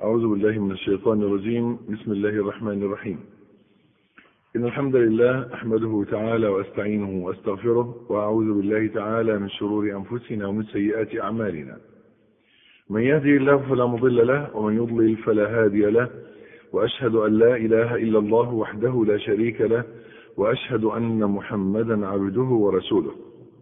أعوذ بالله من الشيطان الرجيم بسم الله الرحمن الرحيم إن الحمد لله أحمده تعالى وأستعينه وأستغفره وأعوذ بالله تعالى من شرور أنفسنا ومن سيئات أعمالنا من يهدي الله فلا مضل له ومن يضلل فلا هادي له وأشهد أن لا إله إلا الله وحده لا شريك له وأشهد أن محمدا عبده ورسوله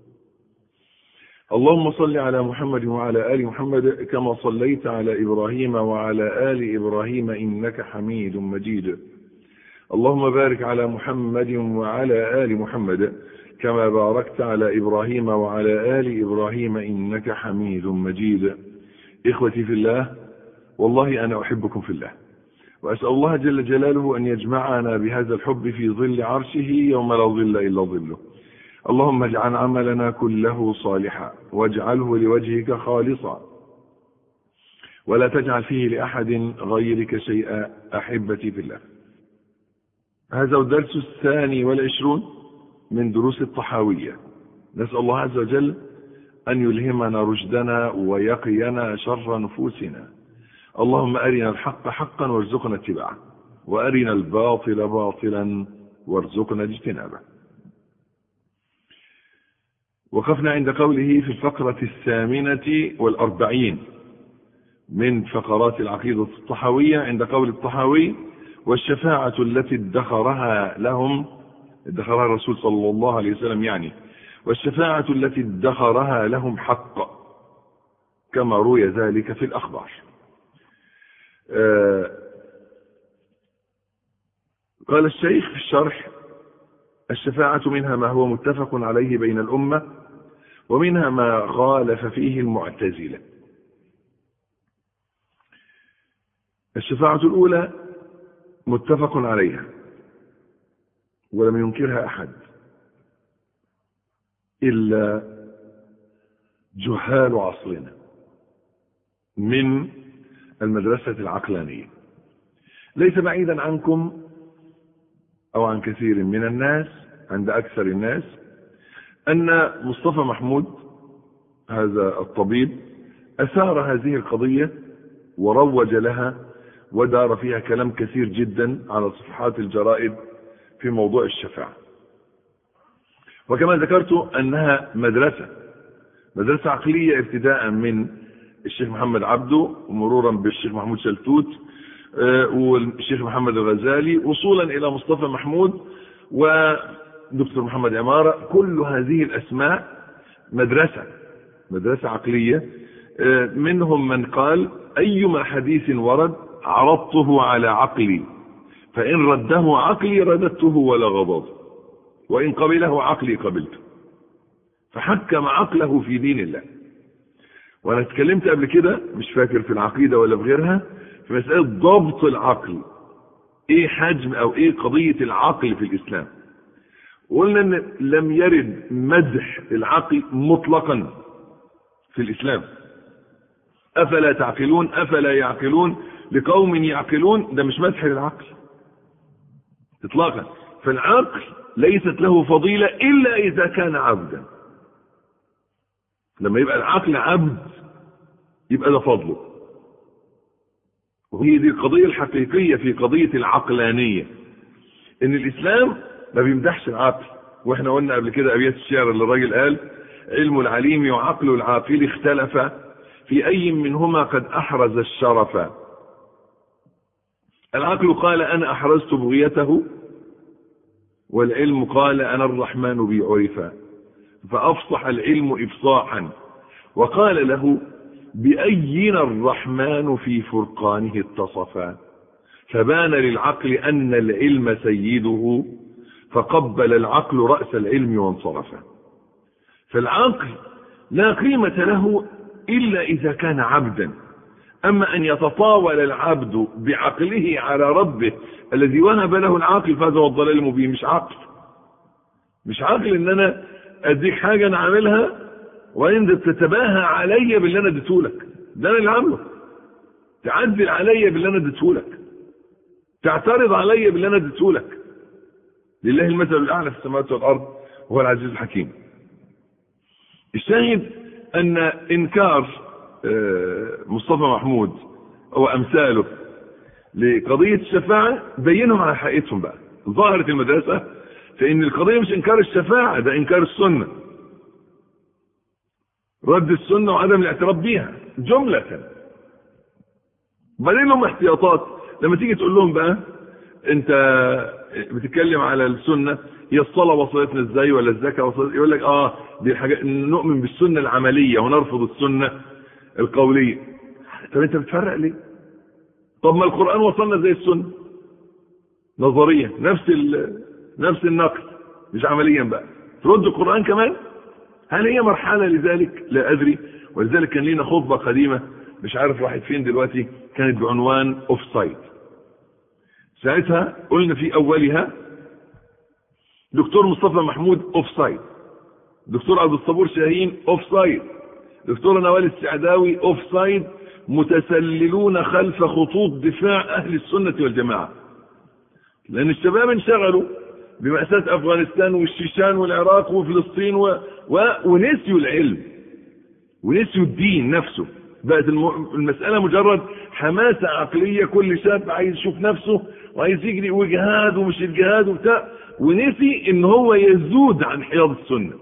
اللهم صل على محمد وعلى آل محمد كما صليت على إبراهيم وعلى آل إبراهيم إنك حميد مجيد اللهم بارك على محمد وعلى آل محمد كما باركت على إبراهيم وعلى آل إبراهيم إنك حميد مجيد إخوتي في الله والله أنا أحبكم في الله وأسأل الله جل جلاله أن يجمعنا بهذا الحب في ظل عرشه يوم لا ظل إلا ظله اللهم اجعل عملنا كله صالحا واجعله لوجهك خالصا ولا تجعل فيه لأحد غيرك شيئا أحبتي في الله هذا الدرس الثاني والعشرون من دروس الطحاوية نسأل الله عز وجل أن يلهمنا رشدنا ويقينا شر نفوسنا اللهم أرنا الحق حقا وارزقنا اتباعه وأرنا الباطل باطلا وارزقنا اجتنابه وقفنا عند قوله في الفقرة الثامنة والأربعين من فقرات العقيدة الطحاوية عند قول الطحاوي والشفاعة التي ادخرها لهم ادخرها الرسول صلى الله عليه وسلم يعني والشفاعة التي ادخرها لهم حق كما روي ذلك في الأخبار آه قال الشيخ في الشرح الشفاعة منها ما هو متفق عليه بين الأمة ومنها ما خالف فيه المعتزلة الشفاعة الأولى متفق عليها ولم ينكرها أحد إلا جهال عصرنا من المدرسة العقلانية ليس بعيدا عنكم أو عن كثير من الناس عند أكثر الناس أن مصطفى محمود هذا الطبيب أثار هذه القضية وروج لها ودار فيها كلام كثير جدا على صفحات الجرائد في موضوع الشفاعة وكما ذكرت أنها مدرسة مدرسة عقلية ابتداء من الشيخ محمد عبده ومرورا بالشيخ محمود شلتوت والشيخ محمد الغزالي وصولا إلى مصطفى محمود ودكتور محمد عمارة كل هذه الأسماء مدرسة مدرسة عقلية منهم من قال أيما حديث ورد عرضته على عقلي فإن رده عقلي رددته ولا غضب وإن قبله عقلي قبلته فحكم عقله في دين الله وانا اتكلمت قبل كده مش فاكر في العقيدة ولا في غيرها في مسألة ضبط العقل ايه حجم او ايه قضية العقل في الاسلام قلنا ان لم يرد مدح العقل مطلقا في الاسلام افلا تعقلون افلا يعقلون لقوم يعقلون ده مش مدح للعقل اطلاقا فالعقل ليست له فضيلة الا اذا كان عبدا لما يبقى العقل عبد يبقى ده فضله وهي دي القضية الحقيقية في قضية العقلانية ان الاسلام ما بيمدحش العقل واحنا قلنا قبل كده ابيات الشعر اللي الراجل قال علم العليم وعقل العاقل اختلف في اي منهما قد احرز الشرف العقل قال انا احرزت بغيته والعلم قال انا الرحمن بي عرفا فافصح العلم افصاحا وقال له بأينا الرحمن في فرقانه اتصفا فبان للعقل أن العلم سيده فقبل العقل رأس العلم وانصرفا فالعقل لا قيمة له إلا إذا كان عبدا أما أن يتطاول العبد بعقله على ربه الذي وهب له العقل فهذا هو الضلال المبين مش عقل مش عقل ان انا اديك حاجة انا عاملها وانت تتباهى عليا باللي انا اديته لك ده انا اللي عامله تعدل عليا باللي انا اديته لك تعترض عليا باللي انا اديته لك لله المثل الاعلى في السماوات والارض وهو العزيز الحكيم الشاهد ان انكار مصطفى محمود وامثاله لقضية الشفاعة بينهم على حقيقتهم بقى ظاهرة المدرسة فإن القضية مش إنكار الشفاعة ده إنكار السنة رد السنة وعدم الاعتراف بيها جملة بعدين لهم احتياطات لما تيجي تقول لهم بقى انت بتتكلم على السنة هي الصلاة وصلتنا ازاي ولا الزكاة وصلت يقول لك اه دي الحاجات نؤمن بالسنة العملية ونرفض السنة القولية طب انت بتفرق ليه طب ما القرآن وصلنا زي السنة نظريا نفس نفس النقل مش عمليا بقى ترد القرآن كمان هل هي مرحلة لذلك لا أدري ولذلك كان لينا خطبة قديمة مش عارف راحت فين دلوقتي كانت بعنوان اوف سايد ساعتها قلنا في أولها دكتور مصطفى محمود اوف سايد دكتور عبد الصبور شاهين اوف سايد دكتور نوال السعداوي اوف سايد متسللون خلف خطوط دفاع أهل السنة والجماعة لأن الشباب انشغلوا بمأساة أفغانستان والشيشان والعراق وفلسطين و... و... ونسيوا العلم ونسيوا الدين نفسه بقت المسألة مجرد حماسة عقلية كل شاب عايز يشوف نفسه وعايز يجري وجهاد ومش الجهاد وبتاع ونسي ان هو يزود عن حياض السنة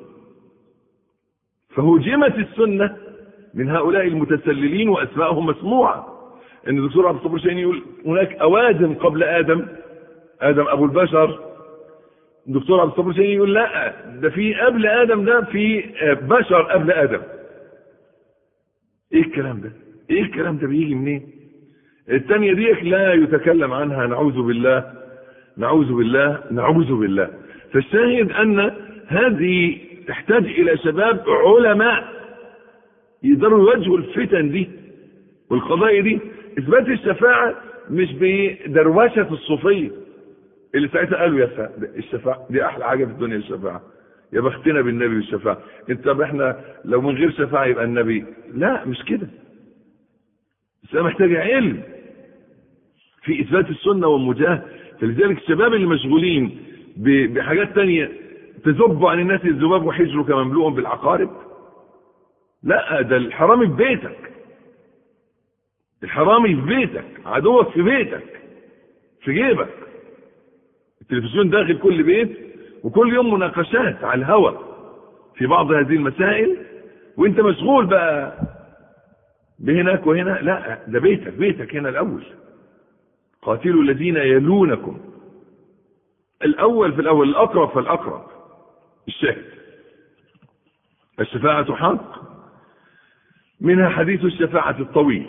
فهجمت السنة من هؤلاء المتسللين واسمائهم مسموعة ان الدكتور عبد الصبر شاهين يقول هناك اوادم قبل ادم ادم ابو البشر الدكتور عبد الصبر شاهين يقول لا ده في قبل ادم ده في بشر قبل ادم ايه الكلام ده ايه الكلام ده بيجي منين الثانيه دي لا يتكلم عنها نعوذ بالله نعوذ بالله نعوذ بالله فالشاهد ان هذه تحتاج الى شباب علماء يقدروا يواجهوا الفتن دي والقضايا دي اثبات الشفاعه مش بدروشه الصوفيه اللي ساعتها قالوا يا الشفاعه دي احلى حاجه في الدنيا الشفاعه يا بختنا بالنبي بالشفاعه انت طب احنا لو من غير شفاعه يبقى النبي لا مش كده بس محتاج علم في اثبات السنه والمجاهده فلذلك الشباب اللي مشغولين بحاجات تانية تذب عن الناس الذباب وحجرك مملوء بالعقارب لا ده الحرامي في بيتك الحرامي في بيتك عدوك في بيتك في جيبك التلفزيون داخل كل بيت وكل يوم مناقشات على الهوى في بعض هذه المسائل وانت مشغول بقى بهناك وهنا لا ده بيتك بيتك هنا الاول قاتلوا الذين يلونكم الاول في الاول الاقرب فالاقرب الشاهد الشفاعة حق منها حديث الشفاعة الطويل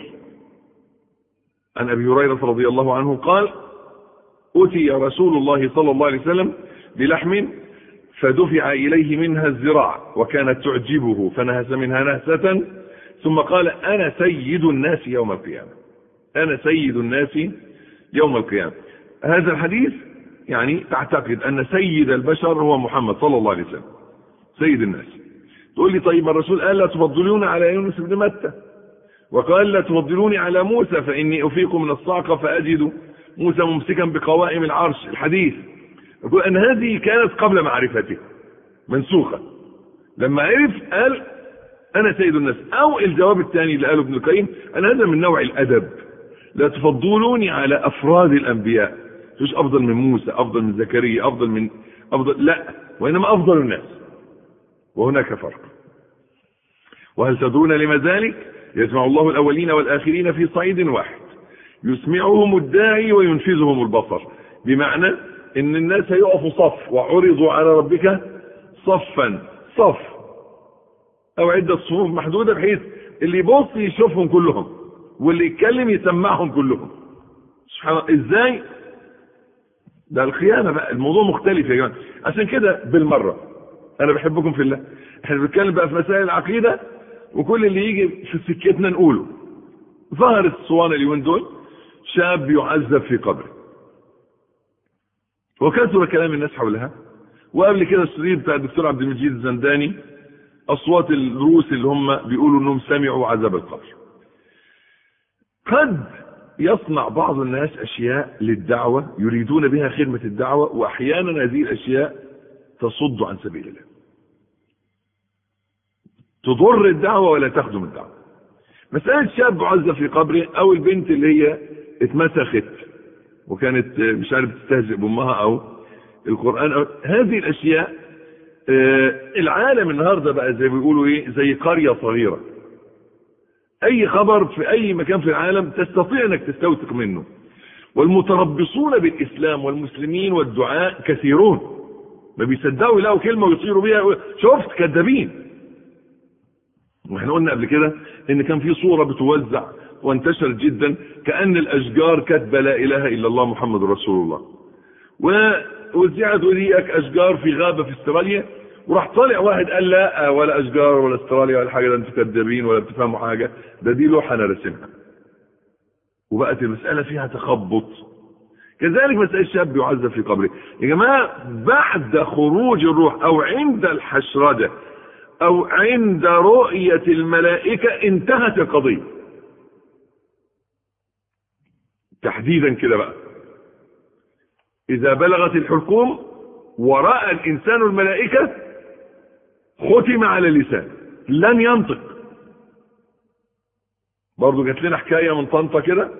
عن ابي هريرة رضي الله عنه قال أتي رسول الله صلى الله عليه وسلم بلحم فدفع إليه منها الزراع وكانت تعجبه فنهس منها نهسة ثم قال أنا سيد الناس يوم القيامة أنا سيد الناس يوم القيامة هذا الحديث يعني تعتقد أن سيد البشر هو محمد صلى الله عليه وسلم سيد الناس تقول لي طيب الرسول قال لا تفضلون على يونس بن متى وقال لا تفضلوني على موسى فإني أفيق من الصعقة فأجد موسى ممسكا بقوائم العرش الحديث يقول أن هذه كانت قبل معرفته منسوخة لما عرف قال أنا سيد الناس أو الجواب الثاني اللي قاله ابن القيم أن هذا من نوع الأدب لا تفضلوني على أفراد الأنبياء مش أفضل من موسى أفضل من زكريا أفضل من أفضل لا وإنما أفضل الناس وهناك فرق وهل تدرون لما ذلك يجمع الله الأولين والآخرين في صعيد واحد يسمعهم الداعي وينفذهم البصر بمعنى ان الناس هيقفوا صف وعرضوا على ربك صفا صف او عدة صفوف محدودة بحيث اللي يبص يشوفهم كلهم واللي يتكلم يسمعهم كلهم سبحان الله ازاي ده القيامة بقى الموضوع مختلف يا جماعة عشان كده بالمرة انا بحبكم في الله احنا بنتكلم بقى في مسائل العقيدة وكل اللي يجي في سكتنا نقوله ظهرت الصوانة اليومين دول شاب يعذب في قبره وكثر كلام الناس حولها وقبل كده الشريط بتاع الدكتور عبد المجيد الزنداني اصوات الروس اللي هم بيقولوا انهم سمعوا عذاب القبر قد يصنع بعض الناس اشياء للدعوة يريدون بها خدمة الدعوة واحيانا هذه الاشياء تصد عن سبيل الله تضر الدعوة ولا تخدم الدعوة مسألة شاب عزة في قبره او البنت اللي هي اتمسخت وكانت مش عارف تستهزئ بامها او القرآن أو هذه الاشياء العالم النهاردة بقى زي ما بيقولوا ايه زي قرية صغيرة اي خبر في اي مكان في العالم تستطيع انك تستوثق منه والمتربصون بالاسلام والمسلمين والدعاء كثيرون ما بيصدقوا يلاقوا كلمه ويطيروا بيها شفت كذابين واحنا قلنا قبل كده ان كان في صوره بتوزع وانتشرت جدا كان الاشجار كاتبه لا اله الا الله محمد رسول الله ووزعت وليك اشجار في غابه في استراليا وراح طالع واحد قال لا ولا اشجار ولا استراليا ولا حاجه ده انتوا كذابين ولا بتفهموا حاجه ده دي لوحه انا راسمها وبقت المساله فيها تخبط كذلك مسألة الشاب يعذب في قبره يا جماعة بعد خروج الروح أو عند الحشردة أو عند رؤية الملائكة انتهت القضية تحديدا كده بقى إذا بلغت الحلقوم ورأى الإنسان الملائكة ختم على اللسان لن ينطق برضو جات لنا حكاية من طنطا كده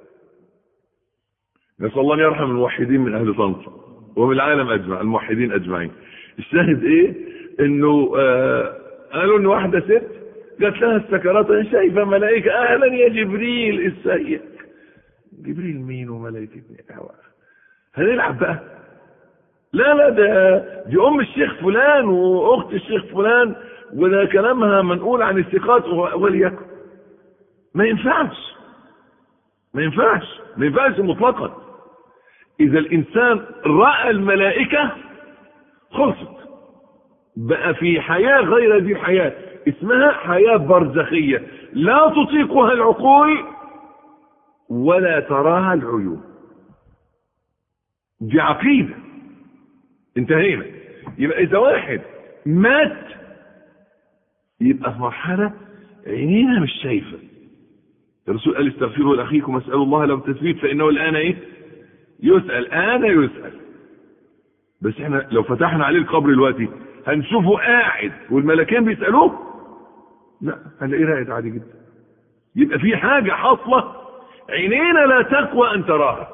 نسأل الله أن يرحم الموحدين من أهل طنطا ومن العالم أجمع الموحدين أجمعين الشاهد إيه إنه آه قالوا إن واحدة ست جات لها السكرات أنا شايفة ملائكة أهلا يا جبريل السيد جبريل مين وملائكة هنلعب بقى لا لا ده دي أم الشيخ فلان وأخت الشيخ فلان وده كلامها منقول عن الثقات وليكن ما ينفعش ما ينفعش ما ينفعش مطلقا اذا الانسان راى الملائكه خلصت بقى في حياه غير ذي الحياه اسمها حياه برزخيه لا تطيقها العقول ولا تراها العيون دي عقيده انتهينا يبقى اذا واحد مات يبقى في مرحله عينينا مش شايفه الرسول قال استغفروا لاخيكم واسالوا الله له التثبيت فانه الان ايه يسال انا يسال بس احنا لو فتحنا عليه القبر دلوقتي هنشوفه قاعد والملكين بيسالوه لا هنلاقيه راقد عادي جدا يبقى في حاجه حاصله عينينا لا تقوى ان تراها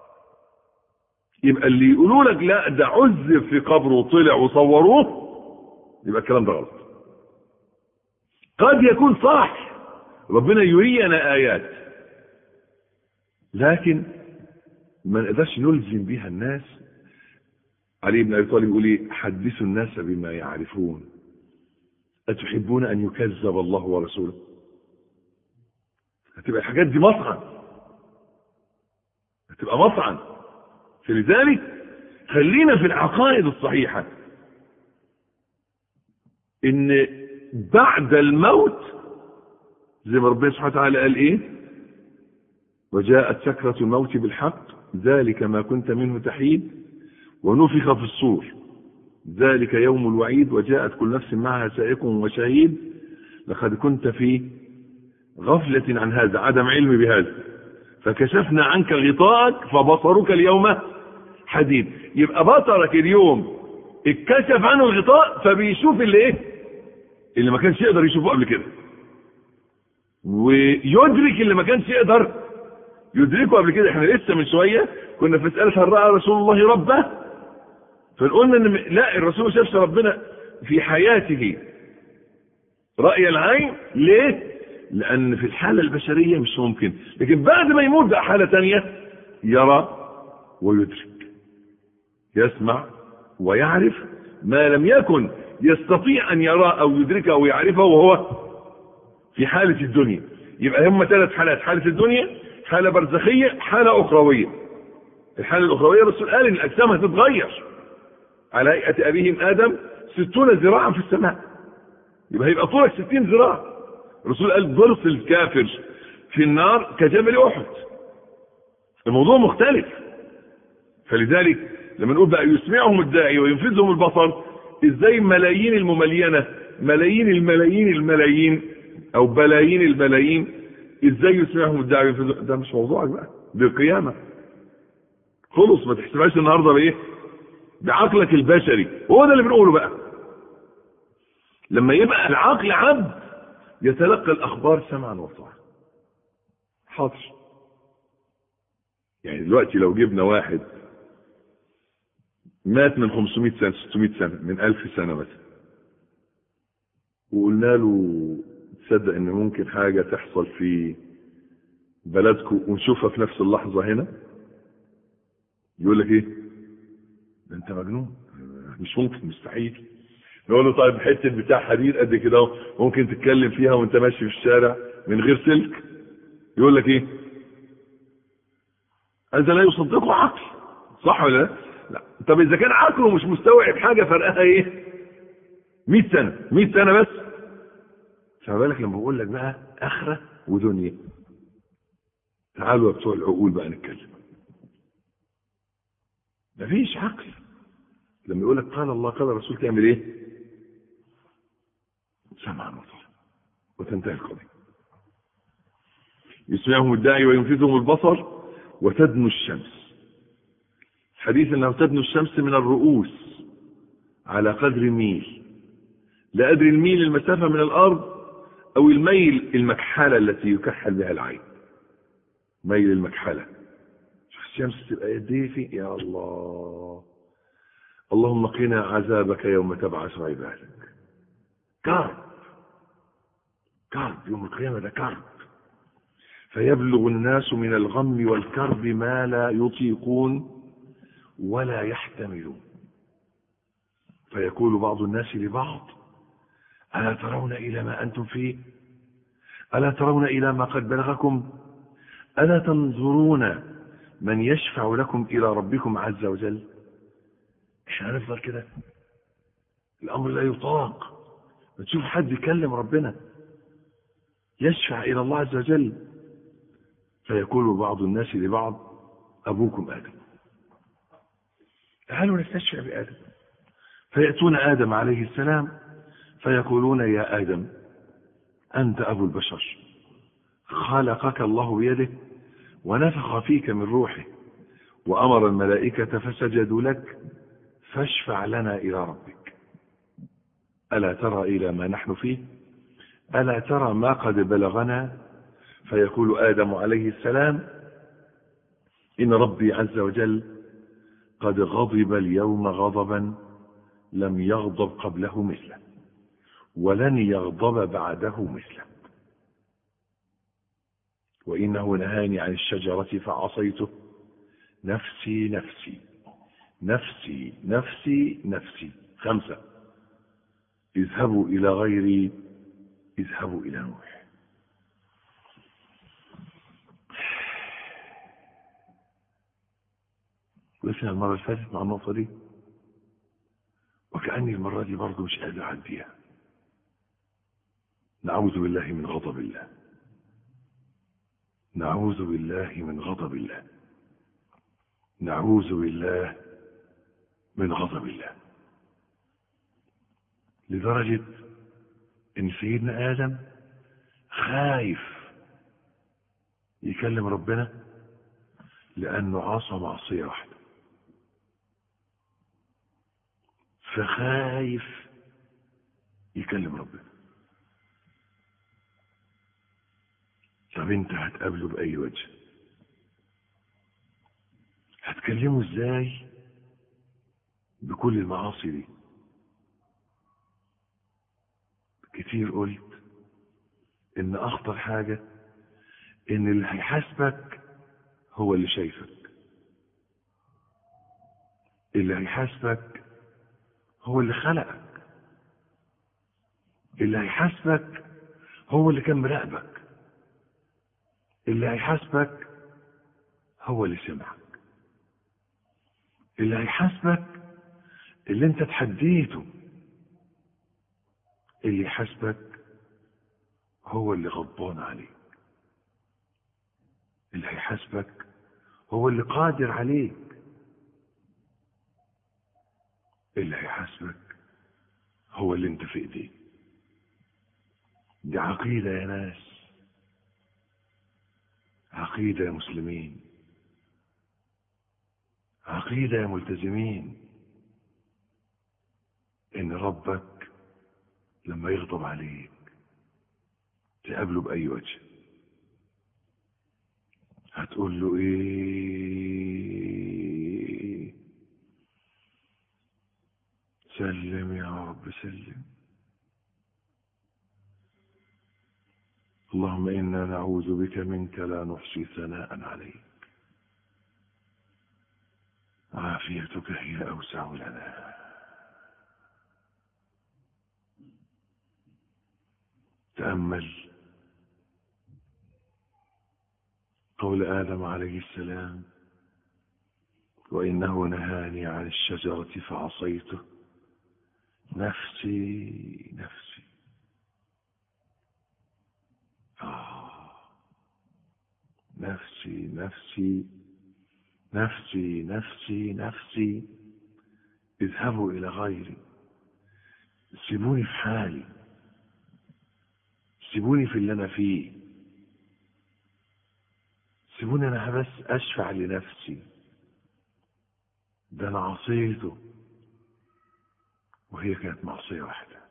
يبقى اللي يقولوا لك لا ده عذب في قبره وطلع وصوروه يبقى الكلام ده غلط قد يكون صح ربنا يرينا آيات لكن ما نقدرش نلزم بيها الناس علي بن أبي طالب يقول ايه حدثوا الناس بما يعرفون أتحبون أن يكذب الله ورسوله هتبقى الحاجات دي مطعن هتبقى مطعن فلذلك خلينا في العقائد الصحيحة ان بعد الموت زي ما ربنا سبحانه وتعالى قال ايه وجاءت سكرة الموت بالحق ذلك ما كنت منه تحيد ونفخ في الصور ذلك يوم الوعيد وجاءت كل نفس معها سائق وشهيد لقد كنت في غفلة عن هذا عدم علم بهذا فكشفنا عنك غطاءك فبصرك اليوم حديد يبقى بصرك اليوم اتكشف عنه الغطاء فبيشوف اللي ايه اللي ما كانش يقدر يشوفه قبل كده ويدرك اللي ما كانش يقدر يدركه قبل كده احنا لسه من شويه كنا في مساله هل راى رسول الله ربه فقلنا ان لا الرسول ما شافش ربنا في حياته راي العين ليه لان في الحاله البشريه مش ممكن لكن بعد ما يموت بقى حاله ثانيه يرى ويدرك يسمع ويعرف ما لم يكن يستطيع ان يراه او يدركه او يعرفه وهو في حالة الدنيا يبقى هم ثلاث حالات حالة الدنيا حالة برزخية حالة أخروية الحالة الأخروية الرسول قال إن الأجسام هتتغير على هيئة أبيهم آدم ستون ذراعا في السماء يبقى هيبقى طولك ستين ذراع الرسول قال ضرس الكافر في النار كجبل أحد الموضوع مختلف فلذلك لما نقول بقى يسمعهم الداعي وينفذهم البصر ازاي ملايين المملينة ملايين الملايين الملايين او بلايين البلايين ازاي يسمعهم الداعي وينفذهم ده مش موضوعك بقى دي القيامة خلص ما تحسبهاش النهارده بايه بعقلك البشري هو ده اللي بنقوله بقى لما يبقى العقل عبد يتلقى الأخبار سمعا وطاعة حاضر يعني دلوقتي لو جبنا واحد مات من 500 سنة 600 سنة من 1000 سنة مثلا وقلنا له تصدق ان ممكن حاجة تحصل في بلدكم ونشوفها في نفس اللحظة هنا يقول لك ايه ده انت مجنون مش ممكن مستحيل نقول له طيب حته بتاع حديد قد كده اهو ممكن تتكلم فيها وانت ماشي في الشارع من غير سلك يقول لك ايه هذا لا يصدقه عقل صح ولا لا لا طب اذا كان عقله مش مستوعب حاجه فرقها ايه 100 سنه 100 سنه بس فما بالك لما بقول لك بقى اخره ودنيا تعالوا يا بتوع العقول بقى نتكلم مفيش عقل لما يقول لك قال الله قال الرسول تعمل ايه سمعا وطاعة وتنتهي القضية يسمعهم الداعي وينفذهم البصر وتدنو الشمس حديث انه تدنو الشمس من الرؤوس على قدر ميل لا ادري الميل المسافة من الارض او الميل المكحلة التي يكحل بها العين ميل المكحلة شوف الشمس تبقى قد ايه في يا الله اللهم قنا عذابك يوم تبعث عبادك كرب كرب يوم القيامة ده كرب فيبلغ الناس من الغم والكرب ما لا يطيقون ولا يحتملون فيقول بعض الناس لبعض ألا ترون إلى ما أنتم فيه ألا ترون إلى ما قد بلغكم ألا تنظرون من يشفع لكم إلى ربكم عز وجل احنا هنفضل كده الأمر لا يطاق تشوف حد يكلم ربنا يشفع إلى الله عز وجل فيقول بعض الناس لبعض أبوكم آدم تعالوا نستشفع بآدم فيأتون آدم عليه السلام فيقولون يا آدم أنت أبو البشر خلقك الله بيده ونفخ فيك من روحه وأمر الملائكة فسجدوا لك فاشفع لنا إلى ربك ألا ترى إلى ما نحن فيه ألا ترى ما قد بلغنا فيقول آدم عليه السلام إن ربي عز وجل قد غضب اليوم غضبا لم يغضب قبله مثله ولن يغضب بعده مثله وإنه نهاني عن الشجرة فعصيته نفسي نفسي نفسي نفسي نفسي خمسة اذهبوا إلى غيري اذهبوا إلى نوح وقفنا المرة اللي فاتت مع النقطة دي وكأني المرة دي برضه مش قادر أعديها نعوذ بالله من غضب الله نعوذ بالله من غضب الله نعوذ بالله من غضب الله لدرجة ان سيدنا ادم خايف يكلم ربنا لانه عصى معصية واحدة فخايف يكلم ربنا طب انت هتقابله باي وجه هتكلمه ازاي بكل المعاصي دي كتير قلت ان اخطر حاجة ان اللي هيحاسبك هو اللي شايفك اللي هيحاسبك هو اللي خلقك اللي هيحاسبك هو اللي كان مراقبك اللي هيحاسبك هو اللي سمعك اللي هيحاسبك اللي انت تحديته اللي يحاسبك هو اللي غضبان عليك اللي هيحاسبك هو اللي قادر عليك اللي هيحاسبك هو اللي انت في ايديه دي عقيدة يا ناس عقيدة يا مسلمين عقيدة يا ملتزمين ان ربك لما يغضب عليك تقابله بأي وجه هتقول له ايه سلم يا رب سلم اللهم انا نعوذ بك منك لا نحصي ثناء عليك عافيتك هي اوسع لنا تامل قول ادم عليه السلام وانه نهاني عن الشجره فعصيته نفسي نفسي آه نفسي نفسي نفسي نفسي نفسي اذهبوا إلى غيري سيبوني في حالي سيبوني في اللي أنا فيه سيبوني أنا بس أشفع لنفسي ده أنا عصيته وهي كانت معصية واحدة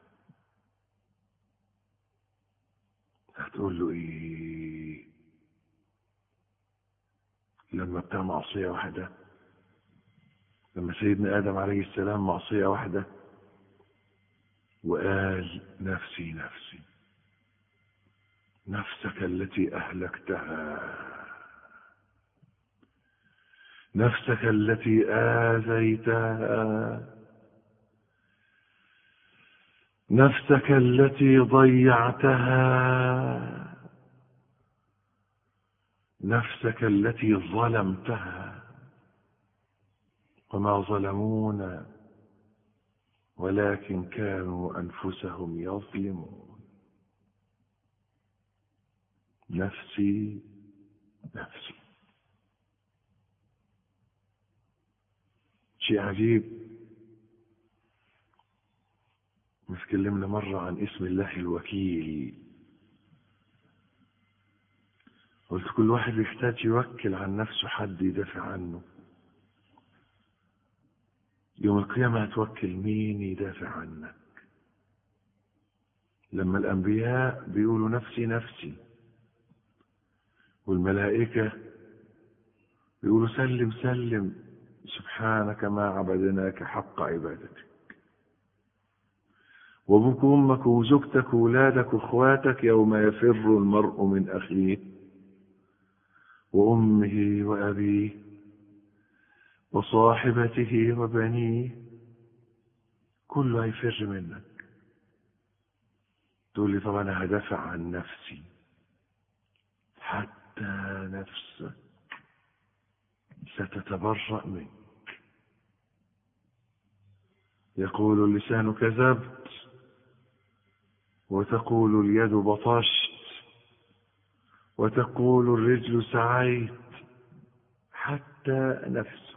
هتقول له ايه لما بتاع معصية واحدة لما سيدنا آدم عليه السلام معصية واحدة وقال نفسي نفسي نفسك التي أهلكتها نفسك التي آذيتها نفسك التي ضيعتها نفسك التي ظلمتها وما ظلمونا ولكن كانوا انفسهم يظلمون نفسي نفسي شيء عجيب اتكلمنا مرة عن اسم الله الوكيل قلت كل واحد يحتاج يوكل عن نفسه حد يدافع عنه يوم القيامة هتوكل مين يدافع عنك لما الأنبياء بيقولوا نفسي نفسي والملائكة بيقولوا سلم سلم سبحانك ما عبدناك حق عبادتك وابوك وامك وزوجتك وولادك واخواتك يوم يفر المرء من اخيه وامه وابيه وصاحبته وبنيه كله هيفر منك تقول لي طب انا هدافع عن نفسي حتى نفسك ستتبرأ منك يقول اللسان كذبت وتقول اليد بطشت وتقول الرجل سعيت حتى نفسك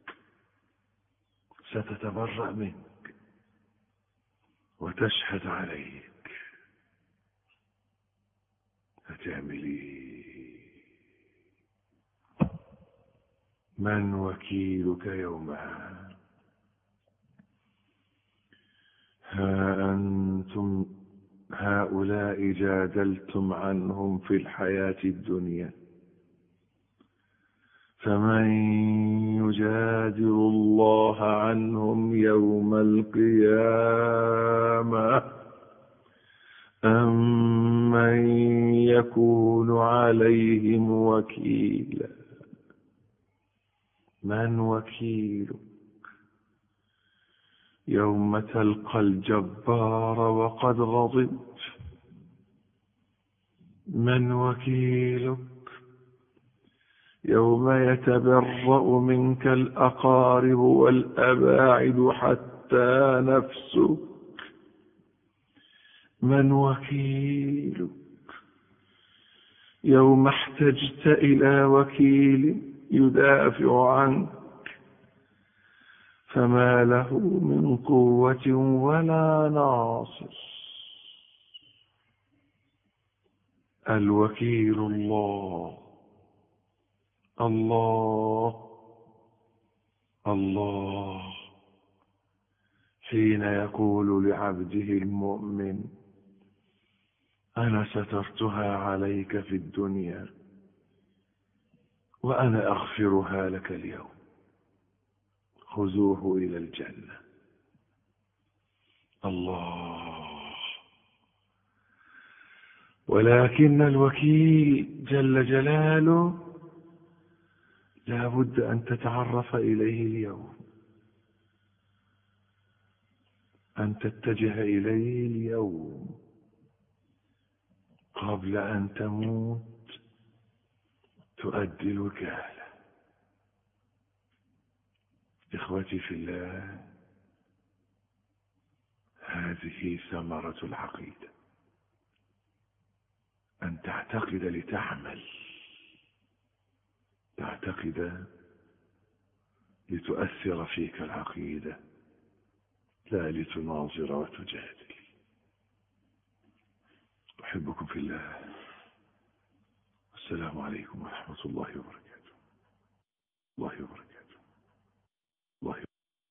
ستتبرأ منك وتشهد عليك هتعمل ايه من وكيلك يومها ها انتم هؤلاء جادلتم عنهم في الحياة الدنيا فمن يجادل الله عنهم يوم القيامة أم من يكون عليهم وكيلا من وكيلك يوم تلقى الجبار وقد غضبت من وكيلك يوم يتبرأ منك الأقارب والأباعد حتى نفسك من وكيلك يوم احتجت إلى وكيل يدافع عنك فما له من قوة ولا ناصر الوكيل الله الله الله حين يقول لعبده المؤمن أنا سترتها عليك في الدنيا وأنا أغفرها لك اليوم خذوه إلى الجنة الله ولكن الوكيل جل جلاله لا بد أن تتعرف إليه اليوم أن تتجه إليه اليوم قبل أن تموت تؤدي الوكالة إخوتي في الله هذه ثمرة العقيدة أن تعتقد لتعمل تعتقد لتؤثر فيك العقيدة لا لتناظر وتجادل أحبكم في الله السلام عليكم ورحمة الله وبركاته الله وبركاته الله